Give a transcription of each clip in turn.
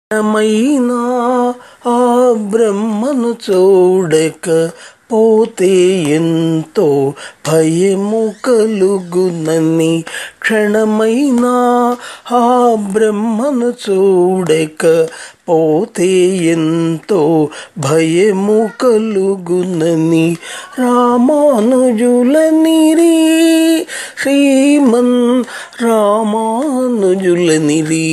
మైనా ఆ బ్రహ్మను చూడక పోతే ఎంతో భయము కలుగునని క్షణమైనా ఆ బ్రహ్మను చూడక పోతే ఎంతో భయము కలుగునని రామానుజులనిరి శ్రీమన్ రామానుజులనిరి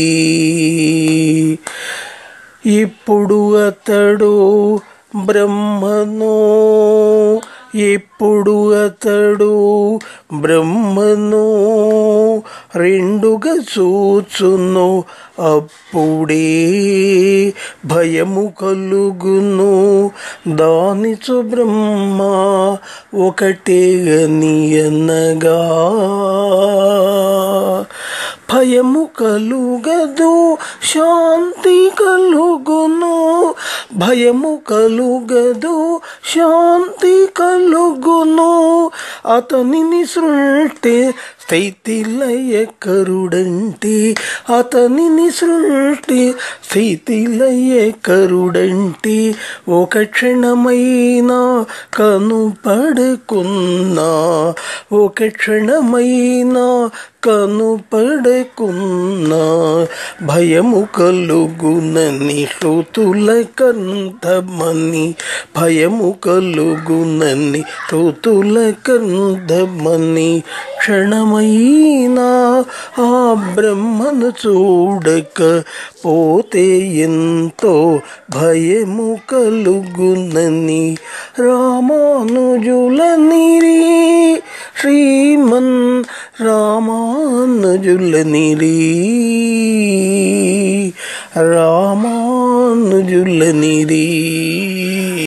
ఇప్పుడు అతడు బ్రహ్మను ఇప్పుడు అతడు బ్రహ్మను రెండుగా చూచును అప్పుడే భయము కలుగును దానిచు బ్రహ్మ ఒకటే అని అనగా భయము కలుగదు శాంతి కలుగును భయము కలుగదు శాంతి కలుగును అతనిని సృష్టి స్థితిలయ కరుడంటి అతనిని సృష్టి స్థితిలయ కరుడంటి ఒక క్షణమైనా కనుపడకున్నా ఒక క్షణమైనా కనుపడకున్నా భయము కలుగునని ఋతుల కంధమని భయము కలుగునని ఋతుల కంధమని క్షణమైనా ఆ బ్రహ్మను చూడక పోతే ఎంతో భయము కలుగునని రామానుజులనిరి శ్రీమన్ రామానుజులనిరి రామానుజులనిరి